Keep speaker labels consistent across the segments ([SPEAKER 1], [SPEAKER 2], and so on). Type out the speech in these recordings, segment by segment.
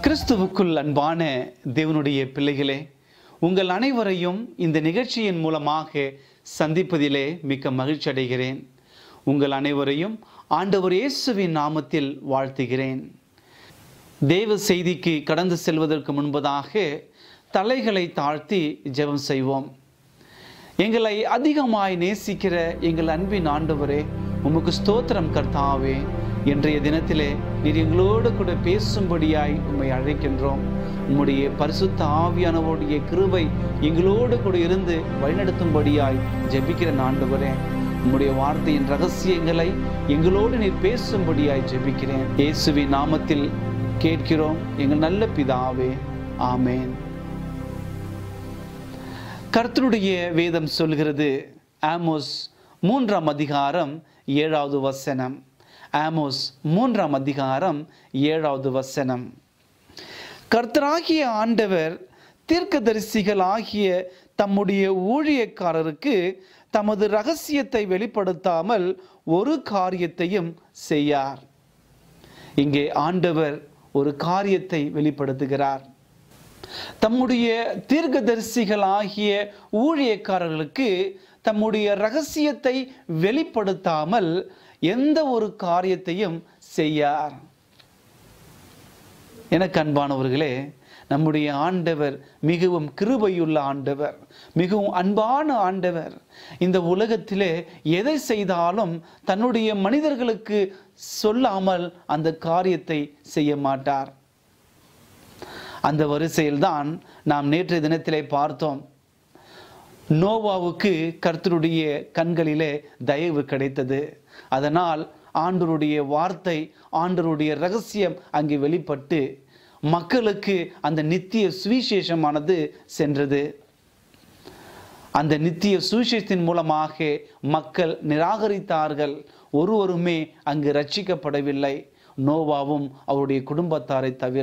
[SPEAKER 1] கிறிஸ்துவுக்குள் அன்பான தேவனுடைய பிள்ளைகளே உங்கள் அனைவரையும் இந்த நிகழ்ச்சியின் மூலமாக சந்திப்பதிலே மிக்க மகிழ்ச்சி அடைகிறேன் உங்கள் அனைவரையும் ஆண்டவர் இயேசுவின் நாமத்தில் வாழ்த்துகிறேன் தேவ செய்திக்கு கடந்து செல்வதற்கு முன்பதாக தலைகளை தாழ்த்தி ஜெபம் செய்வோம் எங்களை அதிகமாய் நேசிக்கிற எங்கள் அன்பின் ஆண்டவரே உமக்கு ஸ்தோத்திரம் கர்த்தாவே இன்றைய தினத்திலே நீர் எங்களோடு கூட பேசும்படியாய் உம்மை அழைக்கின்றோம் உம்முடைய பரிசுத்த ஆவியானவருடைய கிருபை எங்களோடு கூட இருந்து வழிநடத்தும்படியாய் ஜெபிக்கிற ஆண்டவரே உம்முடைய வார்த்தையின் ரகசியங்களை எங்களோடு நீர் பேசும்படியாய் ஜெபிக்கிறேன் இயேசுவின் நாமத்தில் கேட்கிறோம் எங்கள் நல்ல பிதாவே ஆமேன் கர்த்தருடைய வேதம் சொல்கிறது ஆமோஸ் மூன்றாம் அதிகாரம் ஏழாவது வசனம் ஆமோஸ் மூன்றாம் அதிகாரம் ஏழாவது வசனம் கர்த்தராகிய ஆண்டவர் தீர்க்கதரிசிகளாகிய தம்முடைய ஊழியக்காரருக்கு தமது ரகசியத்தை வெளிப்படுத்தாமல் ஒரு காரியத்தையும் செய்யார் இங்கே ஆண்டவர் ஒரு காரியத்தை வெளிப்படுத்துகிறார் தம்முடைய தீர்க்கதரிசிகளாகிய ஊழியக்காரர்களுக்கு தம்முடைய ரகசியத்தை வெளிப்படுத்தாமல் எந்த ஒரு காரியத்தையும் செய்யார் எனக்கு அன்பானவர்களே நம்முடைய ஆண்டவர் மிகவும் கிருபையுள்ள ஆண்டவர் மிகவும் அன்பான ஆண்டவர் இந்த உலகத்திலே எதை செய்தாலும் தன்னுடைய மனிதர்களுக்கு சொல்லாமல் அந்த காரியத்தை செய்ய மாட்டார் அந்த வரிசையில்தான் நாம் நேற்றைய தினத்திலே பார்த்தோம் நோவாவுக்கு கர்த்தருடைய கண்களிலே தயவு கிடைத்தது அதனால் ஆண்டருடைய வார்த்தை ஆண்டருடைய ரகசியம் அங்கே வெளிப்பட்டு மக்களுக்கு அந்த நித்திய சுவிசேஷமானது சென்றது அந்த நித்திய சுவிசேஷத்தின் மூலமாக மக்கள் நிராகரித்தார்கள் ஒருவருமே அங்கு ரட்சிக்கப்படவில்லை நோவாவும் அவருடைய குடும்பத்தாரை தவிர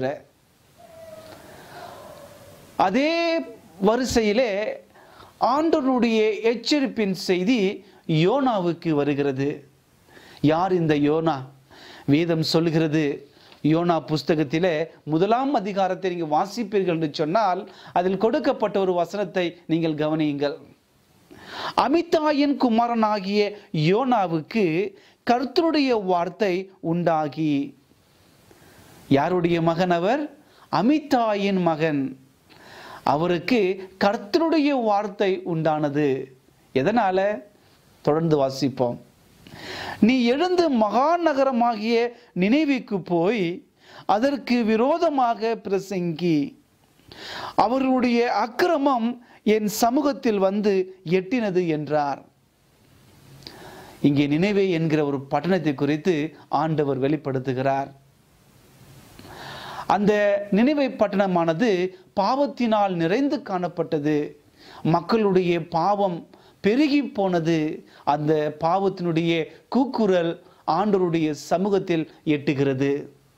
[SPEAKER 1] அதே வரிசையிலே ஆண்டவருடைய எச்சரிப்பின் செய்தி யோனாவுக்கு வருகிறது யார் இந்த யோனா வேதம் சொல்கிறது யோனா புஸ்தகத்திலே முதலாம் அதிகாரத்தை நீங்கள் வாசிப்பீர்கள் என்று சொன்னால் அதில் கொடுக்கப்பட்ட ஒரு வசனத்தை நீங்கள் கவனியுங்கள் அமிதாயின் குமாரனாகிய யோனாவுக்கு கர்த்தருடைய வார்த்தை உண்டாகி யாருடைய மகன் அவர் அமிதாயின் மகன் அவருக்கு கர்த்தருடைய வார்த்தை உண்டானது எதனால தொடர்ந்து வாசிப்போம் நீ எழுந்து மகாநகரமாகிய நினைவுக்கு போய் அதற்கு விரோதமாக பிரசங்கி அவர்களுடைய அக்கிரமம் என் சமூகத்தில் வந்து எட்டினது என்றார் இங்கே நினைவே என்கிற ஒரு பட்டணத்தை குறித்து ஆண்டவர் வெளிப்படுத்துகிறார் அந்த நினைவை பட்டணமானது பாவத்தினால் நிறைந்து காணப்பட்டது மக்களுடைய பாவம் பெருகி போனது அந்த பாவத்தினுடைய கூக்குரல் ஆண்டவருடைய சமூகத்தில் எட்டுகிறது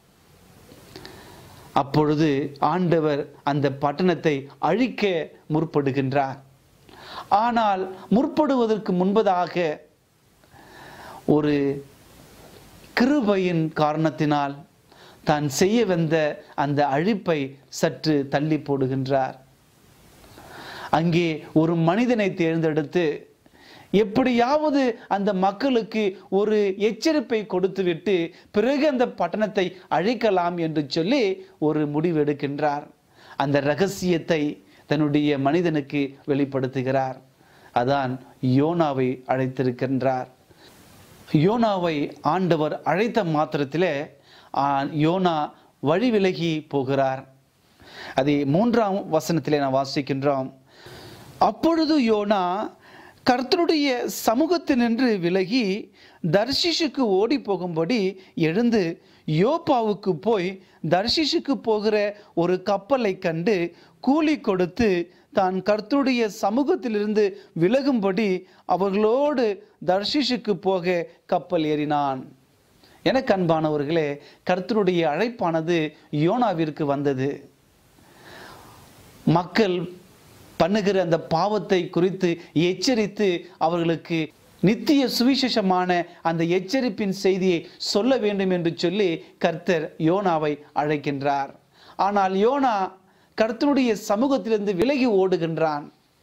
[SPEAKER 1] அப்பொழுது ஆண்டவர் அந்த பட்டணத்தை அழிக்க முற்படுகின்றார் ஆனால் முற்படுவதற்கு முன்பதாக ஒரு கிருபையின் காரணத்தினால் தான் செய்ய வந்த அந்த அழிப்பை சற்று தள்ளி போடுகின்றார் அங்கே ஒரு மனிதனை தேர்ந்தெடுத்து எப்படியாவது அந்த மக்களுக்கு ஒரு எச்சரிப்பை கொடுத்துவிட்டு பிறகு அந்த பட்டணத்தை அழிக்கலாம் என்று சொல்லி ஒரு முடிவு எடுக்கின்றார் அந்த ரகசியத்தை தன்னுடைய மனிதனுக்கு வெளிப்படுத்துகிறார் அதான் யோனாவை அழைத்திருக்கின்றார் யோனாவை ஆண்டவர் அழைத்த மாத்திரத்திலே யோனா வழி விலகி போகிறார் அதை மூன்றாம் வசனத்திலே நான் வாசிக்கின்றோம் அப்பொழுது யோனா கர்த்தருடைய சமூகத்தினின்று விலகி தர்ஷிஷுக்கு ஓடி போகும்படி எழுந்து யோப்பாவுக்கு போய் தர்ஷிஷுக்கு போகிற ஒரு கப்பலை கண்டு கூலி கொடுத்து தான் கர்த்தருடைய சமூகத்திலிருந்து விலகும்படி அவர்களோடு தர்ஷிஷுக்கு போக கப்பல் ஏறினான் எனக்கு அன்பானவர்களே கர்த்தருடைய அழைப்பானது யோனாவிற்கு வந்தது மக்கள் பண்ணுகிற அந்த பாவத்தை குறித்து எச்சரித்து அவர்களுக்கு நித்திய சுவிசேஷமான அந்த எச்சரிப்பின் செய்தியை சொல்ல வேண்டும் என்று சொல்லி கர்த்தர் யோனாவை அழைக்கின்றார் ஆனால் யோனா கர்த்தருடைய சமூகத்திலிருந்து விலகி ஓடுகின்றான்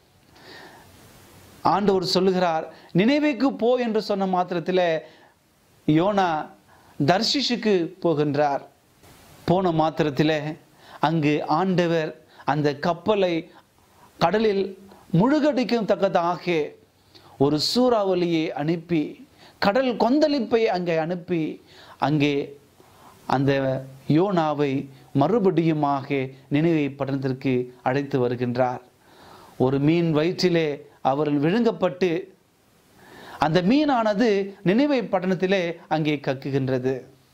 [SPEAKER 1] ஆண்டவர் சொல்லுகிறார் நினைவேக்கு போ என்று சொன்ன மாத்திரத்தில் யோனா தர்ஷிஷுக்கு போகின்றார் போன மாத்திரத்தில் அங்கு ஆண்டவர் அந்த கப்பலை கடலில் முழுகடிக்கும் தக்கதாக ஒரு சூறாவளியை அனுப்பி கடல் கொந்தளிப்பை அங்கே அனுப்பி அங்கே அந்த யோனாவை மறுபடியுமாக நினைவை பட்டணத்திற்கு அழைத்து வருகின்றார் ஒரு மீன் வயிற்றிலே அவர்கள் விழுங்கப்பட்டு அந்த மீனானது நினைவை பட்டணத்திலே அங்கே கக்குகின்றது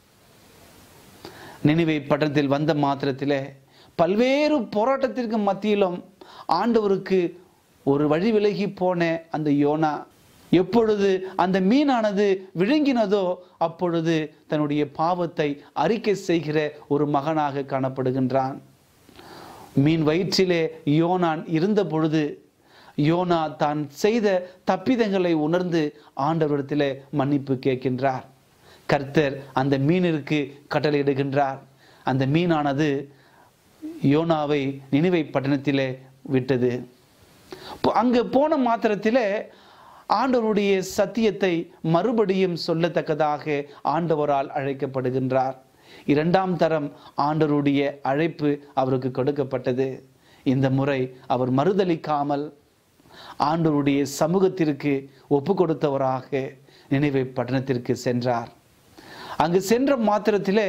[SPEAKER 1] நினைவை பட்டணத்தில் வந்த மாத்திரத்திலே பல்வேறு போராட்டத்திற்கு மத்தியிலும் ஆண்டவருக்கு ஒரு வழி விலகி போன அந்த யோனா எப்பொழுது அந்த மீனானது விழுங்கினதோ அப்பொழுது தன்னுடைய பாவத்தை அறிக்கை செய்கிற ஒரு மகனாக காணப்படுகின்றான் மீன் வயிற்றிலே யோனான் இருந்த பொழுது யோனா தான் செய்த தப்பிதங்களை உணர்ந்து ஆண்டவரிடத்திலே மன்னிப்பு கேட்கின்றார் கர்த்தர் அந்த மீனிற்கு கட்டளையிடுகின்றார் அந்த மீனானது யோனாவை நினைவை பட்டணத்திலே விட்டது இப்போ அங்கு போன மாத்திரத்திலே ஆண்டவருடைய சத்தியத்தை மறுபடியும் சொல்லத்தக்கதாக ஆண்டவரால் அழைக்கப்படுகின்றார் இரண்டாம் தரம் ஆண்டவருடைய அழைப்பு அவருக்கு கொடுக்கப்பட்டது இந்த முறை அவர் மறுதளிக்காமல் ஆண்டவருடைய சமூகத்திற்கு ஒப்பு கொடுத்தவராக நினைவை பட்டணத்திற்கு சென்றார் அங்கு சென்ற மாத்திரத்திலே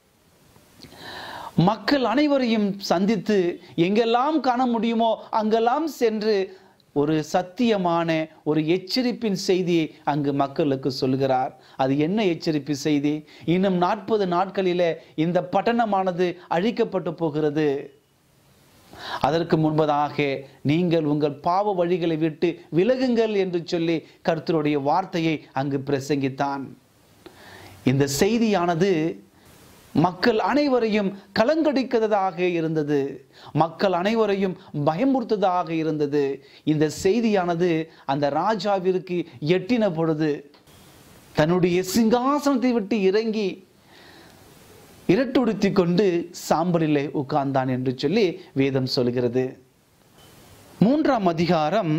[SPEAKER 1] மக்கள் அனைவரையும் சந்தித்து எங்கெல்லாம் காண முடியுமோ அங்கெல்லாம் சென்று ஒரு சத்தியமான ஒரு எச்சரிப்பின் செய்தியை அங்கு மக்களுக்கு சொல்கிறார் அது என்ன எச்சரிப்பு செய்தி இன்னும் நாற்பது நாட்களிலே இந்த பட்டணமானது அழிக்கப்பட்டு போகிறது அதற்கு முன்பதாக நீங்கள் உங்கள் பாவ வழிகளை விட்டு விலகுங்கள் என்று சொல்லி கர்த்தருடைய வார்த்தையை அங்கு பிரசங்கித்தான் இந்த செய்தியானது மக்கள் அனைவரையும் கலங்கடிக்கிறதாக இருந்தது மக்கள் அனைவரையும் பயமுறுத்ததாக இருந்தது இந்த செய்தியானது அந்த ராஜாவிற்கு எட்டின பொழுது தன்னுடைய சிங்காசனத்தை விட்டு இறங்கி இரட்டுடுத்தி கொண்டு சாம்பலிலே உட்கார்ந்தான் என்று சொல்லி வேதம் சொல்கிறது மூன்றாம் அதிகாரம்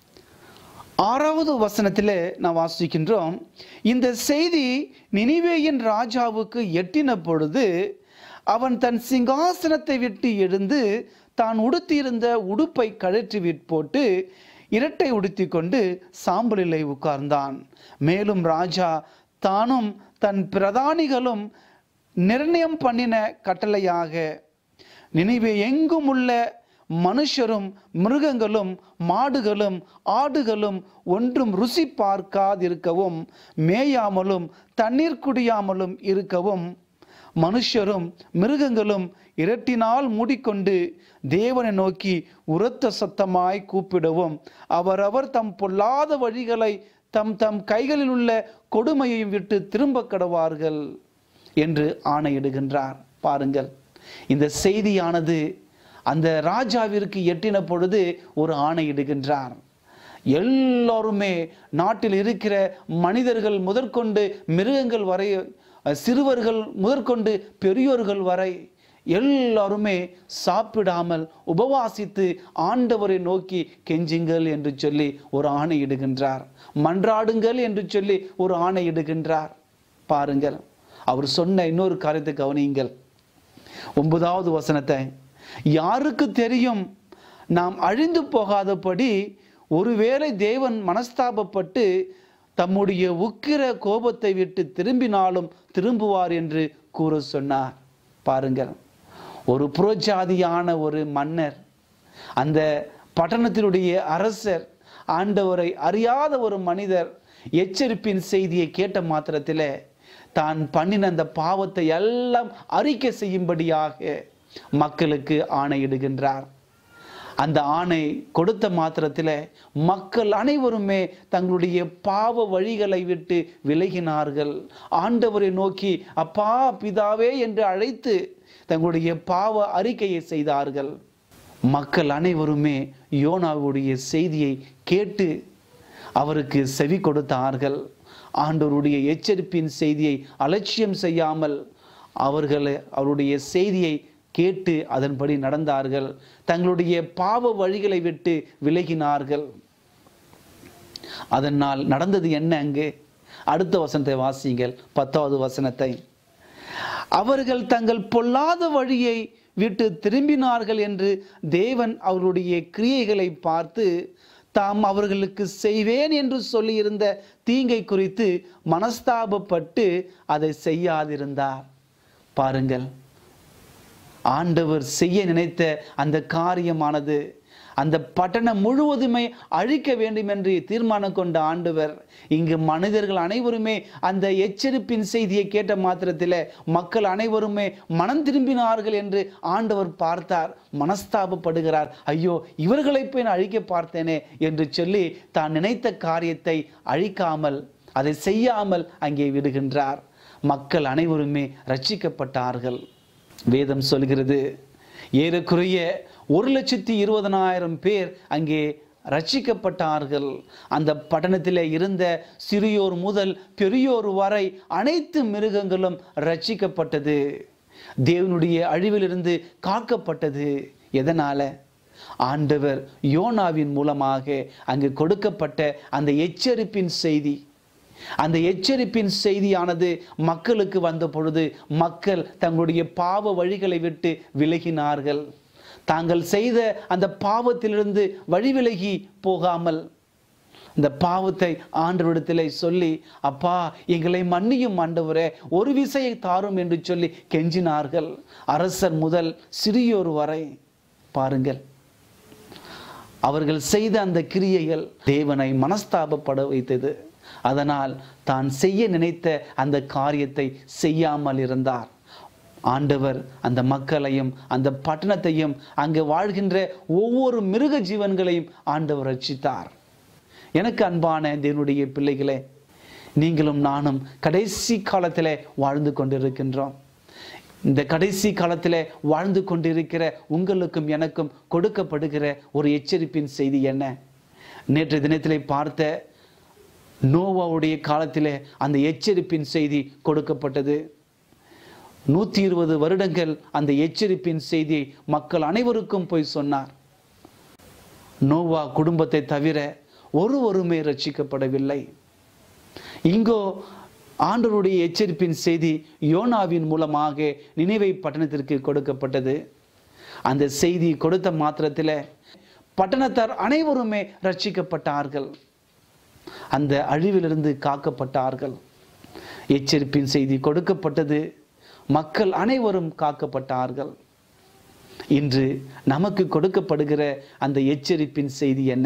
[SPEAKER 1] ஆறாவது வசனத்தில் நான் வாசிக்கின்றோம் இந்த செய்தி நினிவேயின் ராஜாவுக்கு எட்டின பொழுது அவன் தன் சிங்காசனத்தை விட்டு எழுந்து தான் உடுத்தியிருந்த உடுப்பை கழற்றி விற்போட்டு இரட்டை உடுத்தி கொண்டு சாம்பலிலே உட்கார்ந்தான் மேலும் ராஜா தானும் தன் பிரதானிகளும் நிர்ணயம் பண்ணின கட்டளையாக நினைவே எங்கும் உள்ள மனுஷரும் மிருகங்களும் மாடுகளும் ஆடுகளும் ஒன்றும் ருசி பார்க்காதிருக்கவும் மேயாமலும் தண்ணீர் குடியாமலும் இருக்கவும் மனுஷரும் மிருகங்களும் இரட்டினால் மூடிக்கொண்டு தேவனை நோக்கி உரத்த சத்தமாய் கூப்பிடவும் அவரவர் தம் பொல்லாத வழிகளை தம் தம் கைகளில் உள்ள கொடுமையையும் விட்டு திரும்ப கடவார்கள் என்று ஆணையிடுகின்றார் பாருங்கள் இந்த செய்தியானது அந்த ராஜாவிற்கு எட்டின பொழுது ஒரு ஆணையிடுகின்றார் எல்லோருமே நாட்டில் இருக்கிற மனிதர்கள் முதற்கொண்டு மிருகங்கள் வரை சிறுவர்கள் முதற்கொண்டு பெரியோர்கள் வரை எல்லாருமே சாப்பிடாமல் உபவாசித்து ஆண்டவரை நோக்கி கெஞ்சுங்கள் என்று சொல்லி ஒரு ஆணையிடுகின்றார் மன்றாடுங்கள் என்று சொல்லி ஒரு ஆணையிடுகின்றார் பாருங்கள் அவர் சொன்ன இன்னொரு காரியத்தை கவனியுங்கள் ஒன்பதாவது வசனத்தை யாருக்கு தெரியும் நாம் அழிந்து போகாதபடி ஒருவேளை தேவன் மனஸ்தாபப்பட்டு தம்முடைய உக்கிர கோபத்தை விட்டு திரும்பினாலும் திரும்புவார் என்று கூற சொன்னார் பாருங்கள் ஒரு புறஜாதியான ஒரு மன்னர் அந்த பட்டணத்தினுடைய அரசர் ஆண்டவரை அறியாத ஒரு மனிதர் எச்சரிப்பின் செய்தியை கேட்ட மாத்திரத்திலே தான் பண்ணின அந்த பாவத்தை எல்லாம் அறிக்கை செய்யும்படியாக மக்களுக்கு ஆணையிடுகின்றார் அந்த ஆணை கொடுத்த மாத்திரத்தில் மக்கள் அனைவருமே தங்களுடைய பாவ வழிகளை விட்டு விலகினார்கள் ஆண்டவரை நோக்கி அப்பா பிதாவே என்று அழைத்து தங்களுடைய பாவ அறிக்கையை செய்தார்கள் மக்கள் அனைவருமே யோனாவுடைய செய்தியை கேட்டு அவருக்கு செவி கொடுத்தார்கள் ஆண்டவருடைய எச்சரிப்பின் செய்தியை அலட்சியம் செய்யாமல் அவர்கள் அவருடைய செய்தியை கேட்டு அதன்படி நடந்தார்கள் தங்களுடைய பாவ வழிகளை விட்டு விலகினார்கள் அதனால் நடந்தது என்ன அங்கே அடுத்த வசனத்தை வாசிங்கள் பத்தாவது வசனத்தை அவர்கள் தங்கள் பொல்லாத வழியை விட்டு திரும்பினார்கள் என்று தேவன் அவர்களுடைய கிரியைகளை பார்த்து தாம் அவர்களுக்கு செய்வேன் என்று சொல்லியிருந்த தீங்கை குறித்து மனஸ்தாபப்பட்டு அதை செய்யாதிருந்தார் பாருங்கள் ஆண்டவர் செய்ய நினைத்த அந்த காரியமானது அந்த பட்டணம் முழுவதுமே அழிக்க வேண்டும் என்று தீர்மானம் கொண்ட ஆண்டவர் இங்கு மனிதர்கள் அனைவருமே அந்த எச்சரிப்பின் செய்தியை கேட்ட மாத்திரத்தில் மக்கள் அனைவருமே மனம் திரும்பினார்கள் என்று ஆண்டவர் பார்த்தார் மனஸ்தாபப்படுகிறார் ஐயோ இவர்களை போய் நான் அழிக்க பார்த்தேனே என்று சொல்லி தான் நினைத்த காரியத்தை அழிக்காமல் அதை செய்யாமல் அங்கே விடுகின்றார் மக்கள் அனைவருமே ரட்சிக்கப்பட்டார்கள் வேதம் சொல்கிறது ஏறக்குறைய ஒரு லட்சத்தி இருபதனாயிரம் பேர் அங்கே ரட்சிக்கப்பட்டார்கள் அந்த பட்டணத்தில் இருந்த சிறியோர் முதல் பெரியோர் வரை அனைத்து மிருகங்களும் ரட்சிக்கப்பட்டது தேவனுடைய அழிவிலிருந்து காக்கப்பட்டது எதனால ஆண்டவர் யோனாவின் மூலமாக அங்கு கொடுக்கப்பட்ட அந்த எச்சரிப்பின் செய்தி அந்த எச்சரிப்பின் செய்தியானது மக்களுக்கு வந்த பொழுது மக்கள் தங்களுடைய பாவ வழிகளை விட்டு விலகினார்கள் தாங்கள் செய்த அந்த பாவத்திலிருந்து வழி விலகி போகாமல் இந்த பாவத்தை ஆண்டவரிடத்திலே சொல்லி அப்பா எங்களை மன்னியும் ஆண்டவரே ஒரு விசையை தாரும் என்று சொல்லி கெஞ்சினார்கள் அரசர் முதல் சிறியோர் வரை பாருங்கள் அவர்கள் செய்த அந்த கிரியைகள் தேவனை மனஸ்தாபப்பட வைத்தது அதனால் தான் செய்ய நினைத்த அந்த காரியத்தை செய்யாமல் இருந்தார் ஆண்டவர் அந்த மக்களையும் அந்த பட்டணத்தையும் அங்கு வாழ்கின்ற ஒவ்வொரு மிருக ஜீவன்களையும் ஆண்டவர் ரட்சித்தார் எனக்கு அன்பான தேவனுடைய பிள்ளைகளே நீங்களும் நானும் கடைசி காலத்திலே வாழ்ந்து கொண்டிருக்கின்றோம் இந்த கடைசி காலத்தில் வாழ்ந்து கொண்டிருக்கிற உங்களுக்கும் எனக்கும் கொடுக்கப்படுகிற ஒரு எச்சரிப்பின் செய்தி என்ன நேற்று தினத்திலே பார்த்த நோவாவுடைய காலத்திலே அந்த எச்சரிப்பின் செய்தி கொடுக்கப்பட்டது நூற்றி இருபது வருடங்கள் அந்த எச்சரிப்பின் செய்தியை மக்கள் அனைவருக்கும் போய் சொன்னார் நோவா குடும்பத்தை தவிர ஒருவருமே ரட்சிக்கப்படவில்லை இங்கோ ஆண்டவருடைய எச்சரிப்பின் செய்தி யோனாவின் மூலமாக நினைவை பட்டணத்திற்கு கொடுக்கப்பட்டது அந்த செய்தி கொடுத்த மாத்திரத்தில் பட்டணத்தார் அனைவருமே ரட்சிக்கப்பட்டார்கள் அந்த அழிவிலிருந்து காக்கப்பட்டார்கள் எச்சரிப்பின் செய்தி கொடுக்கப்பட்டது மக்கள் அனைவரும் காக்கப்பட்டார்கள் இன்று நமக்கு கொடுக்கப்படுகிற அந்த எச்சரிப்பின் செய்தி என்ன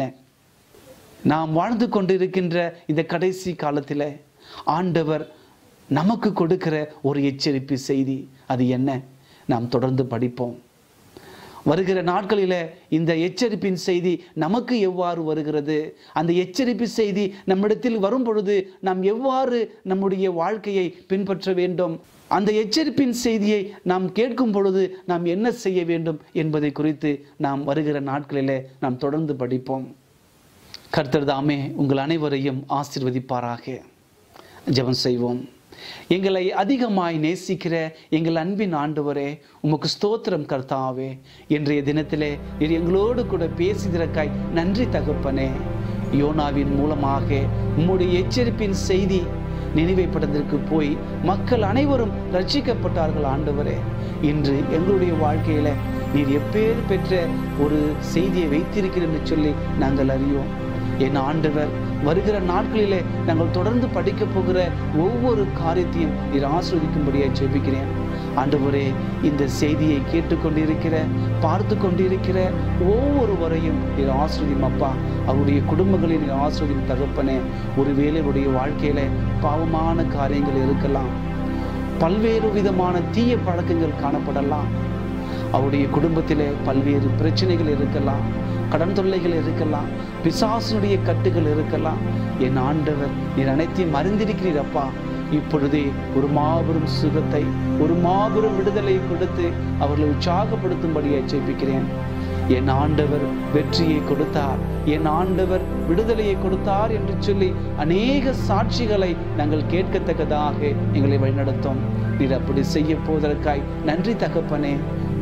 [SPEAKER 1] நாம் வாழ்ந்து கொண்டிருக்கின்ற இந்த கடைசி காலத்தில் ஆண்டவர் நமக்கு கொடுக்கிற ஒரு எச்சரிப்பு செய்தி அது என்ன நாம் தொடர்ந்து படிப்போம் வருகிற நாட்களில் இந்த எச்சரிப்பின் செய்தி நமக்கு எவ்வாறு வருகிறது அந்த எச்சரிப்பு செய்தி நம்மிடத்தில் வரும் பொழுது நாம் எவ்வாறு நம்முடைய வாழ்க்கையை பின்பற்ற வேண்டும் அந்த எச்சரிப்பின் செய்தியை நாம் கேட்கும் பொழுது நாம் என்ன செய்ய வேண்டும் என்பதை குறித்து நாம் வருகிற நாட்களில் நாம் தொடர்ந்து படிப்போம் கர்த்தர் தாமே உங்கள் அனைவரையும் ஆசிர்வதிப்பாராக ஜெபம் செய்வோம் எங்களை அதிகமாய் நேசிக்கிற எங்கள் அன்பின் ஆண்டவரே உமக்கு ஸ்தோத்திரம் கர்த்தாவே இன்றைய தினத்திலே நீர் எங்களோடு கூட பேசிதிருக்காய் நன்றி தகப்பனே யோனாவின் மூலமாக உம்முடைய எச்சரிப்பின் செய்தி நினைவை படத்திற்கு போய் மக்கள் அனைவரும் ரட்சிக்கப்பட்டார்கள் ஆண்டவரே இன்று எங்களுடைய வாழ்க்கையில நீர் எப்பேர் பெற்ற ஒரு செய்தியை வைத்திருக்கிறேன் என்று சொல்லி நாங்கள் அறியோம் என் ஆண்டவர் வருகிற நாட்களிலே நாங்கள் தொடர்ந்து படிக்க போகிற ஒவ்வொரு காரியத்தையும் நீர் ஆஸ்வதிக்கும்படியாக ஜெபிக்கிறேன் ஆண்டவரே இந்த செய்தியை கேட்டுக்கொண்டிருக்கிற பார்த்து கொண்டிருக்கிற ஒவ்வொருவரையும் நீர் ஆஸ்வதியும் அப்பா அவருடைய குடும்பங்களில் நீர் ஆஸ்வதியும் தகப்பனே ஒருவேளை அவருடைய வாழ்க்கையில பாவமான காரியங்கள் இருக்கலாம் பல்வேறு விதமான தீய பழக்கங்கள் காணப்படலாம் அவருடைய குடும்பத்திலே பல்வேறு பிரச்சனைகள் இருக்கலாம் கடன் தொல்லைகள் இருக்கலாம் பிசாசனுடைய கட்டுகள் இருக்கலாம் என் ஆண்டவர் நீர் அனைத்தையும் அறிந்திருக்கிறீர் அப்பா இப்பொழுதே ஒரு மாபெரும் சுகத்தை ஒரு மாபெரும் விடுதலை கொடுத்து அவர்களை உற்சாகப்படுத்தும்படியை ஜெபிக்கிறேன் என் ஆண்டவர் வெற்றியை கொடுத்தார் என் ஆண்டவர் விடுதலையை கொடுத்தார் என்று சொல்லி அநேக சாட்சிகளை நாங்கள் கேட்கத்தக்கதாக எங்களை வழிநடத்தும் நீர் அப்படி செய்ய போவதற்காய் நன்றி தகப்பனே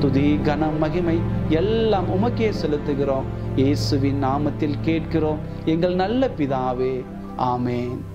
[SPEAKER 1] துதி கனம் மகிமை எல்லாம் உமக்கே செலுத்துகிறோம் இயேசுவின் நாமத்தில் கேட்கிறோம் எங்கள் நல்ல பிதாவே ஆமென்